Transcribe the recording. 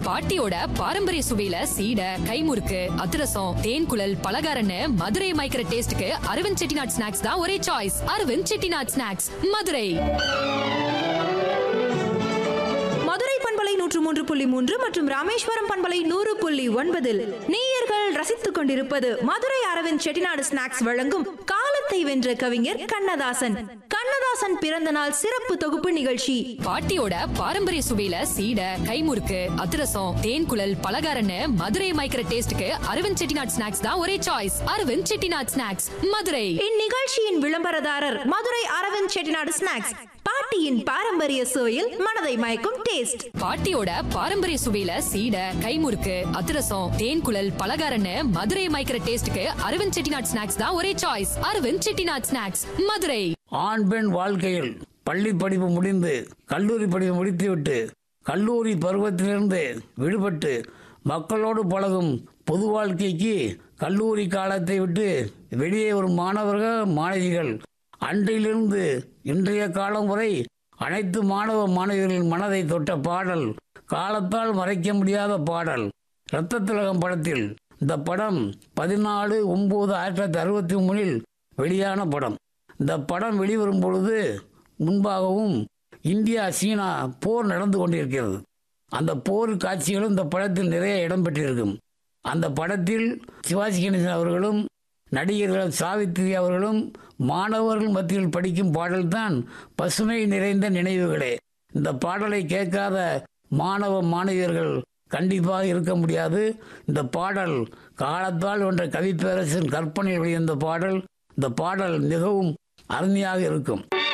பாட்டியோட பாரம்பரிய சுவையில சீடை கைமுறுக்கு அதிரசம் தேன் குழல் பலகாரன்னு மதுரை மயக்கிற டேஸ்ட்க்கு அரவிந்த் செட்டிநாட் ஸ்நாக்ஸ் தான் ஒரே சாய்ஸ் அரவிந்த் செட்டிநாட் ஸ்நாக்ஸ் மதுரை மதுரை பண்பலை நூற்று மூன்று புள்ளி மூன்று மற்றும் ராமேஸ்வரம் பண்பலை நூறு புள்ளி ஒன்பதில் நேயர்கள் ரசித்துக் கொண்டிருப்பது மதுரை அரவிந்த் செட்டிநாடு ஸ்நாக்ஸ் வழங்கும் காலத்தை வென்ற கவிஞர் கண்ணதாசன் கண்ணதாசன் பிறந்த நாள் சிறப்பு தொகுப்பு நிகழ்ச்சி பாட்டியோட பாரம்பரிய சுவையில சீடை கைமுறுக்கு அதிரசம் தேன் குழல் பலகாரன்னு மதுரை மயக்கிற டேஸ்ட்க்கு அரவிந்த் செட்டிநாட் ஸ்நாக்ஸ் தான் ஒரே சாய்ஸ் அரவிந்த் செட்டிநாட் ஸ்நாக்ஸ் மதுரை இந்நிகழ்ச்சியின் விளம்பரதாரர் மதுரை அரவிந்த் செட்டிநாடு ஸ்நாக்ஸ் பாட்டியின் பாரம்பரிய சுவையில் மனதை மயக்கும் டேஸ்ட் பாட்டியோட பாரம்பரிய சுவையில சீடை கைமுறுக்கு அதிரசம் தேன் குழல் பலகாரன்னு மதுரை மயக்கிற டேஸ்ட்க்கு அரவிந்த் செட்டிநாட் ஸ்நாக்ஸ் தான் ஒரே சாய்ஸ் அரவிந்த் செட்டிநாட் ஸ்நாக்ஸ் மதுரை ஆண் பெண் வாழ்க்கையில் பள்ளி படிப்பு முடிந்து கல்லூரி படிப்பு முடித்துவிட்டு கல்லூரி பருவத்திலிருந்து விடுபட்டு மக்களோடு பழகும் பொது வாழ்க்கைக்கு கல்லூரி காலத்தை விட்டு வெளியே வரும் மாணவர்கள் மாணவிகள் அன்றையிலிருந்து இன்றைய காலம் வரை அனைத்து மாணவ மாணவிகளின் மனதை தொட்ட பாடல் காலத்தால் மறைக்க முடியாத பாடல் இரத்த திலகம் படத்தில் இந்த படம் பதினாலு ஒன்பது ஆயிரத்தி தொள்ளாயிரத்தி அறுபத்தி மூணில் வெளியான படம் இந்த படம் வெளிவரும் பொழுது முன்பாகவும் இந்தியா சீனா போர் நடந்து கொண்டிருக்கிறது அந்த போர் காட்சிகளும் இந்த படத்தில் நிறைய இடம்பெற்றிருக்கும் அந்த படத்தில் சிவாஜி கணேசன் அவர்களும் நடிகர்கள் சாவித்திரி அவர்களும் மாணவர்கள் மத்தியில் படிக்கும் பாடல்தான் பசுமை நிறைந்த நினைவுகளே இந்த பாடலை கேட்காத மாணவ மாணவியர்கள் கண்டிப்பாக இருக்க முடியாது இந்த பாடல் காலத்தால் வென்ற கவிப்பேரசின் கற்பனையில் வெளிவந்த பாடல் இந்த பாடல் மிகவும் அருமையாக இருக்கும்